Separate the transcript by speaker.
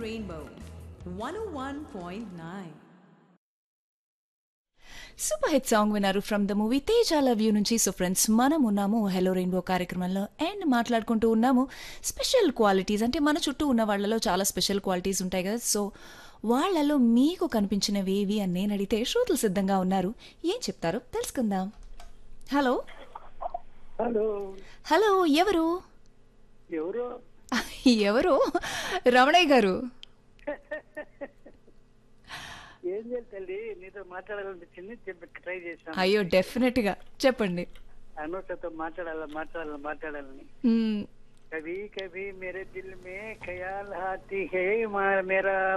Speaker 1: Rainbow 101.9.
Speaker 2: Super hit song విన్నారు from the movie Tej I love you నుంచి so friends మనం ఉన్నాము హెలో రెయిన్బో కార్యక్రమంలో అండ్ మాట్లాడుకుంటూ ఉన్నాము స్పెషల్ క్వాలిటీస్ అంటే మన చుట్టూ ఉన్న వాళ్ళలో చాలా స్పెషల్ క్వాలిటీస్ ఉంటాయి కదా సో వాళ్ళలో మీకు కనిపించినవి ఏవి అని నేను అడిగితే శ్రోతలు సిద్ధంగా ఉన్నారు ఏం చెప్తారో తెలుసుకుందాం హలో
Speaker 3: హలో
Speaker 2: హలో ఎవరు
Speaker 3: ఎవరు
Speaker 2: ఎవరు రమణయ్య గారు
Speaker 3: ఏం చేయాలి తల్లి నీతో మాట్లాడాలనిపించింది చెప్పి ట్రై చేశాను
Speaker 2: అయ్యో డెఫినెట్గా చెప్పండి
Speaker 3: అనూషతో మాట్లాడాలి మాట్లాడాలి మాట్లాడాలని
Speaker 2: మ్మ్,
Speaker 3: कभी कभी मेरे दिल में ख्याल आती है मा- मेरा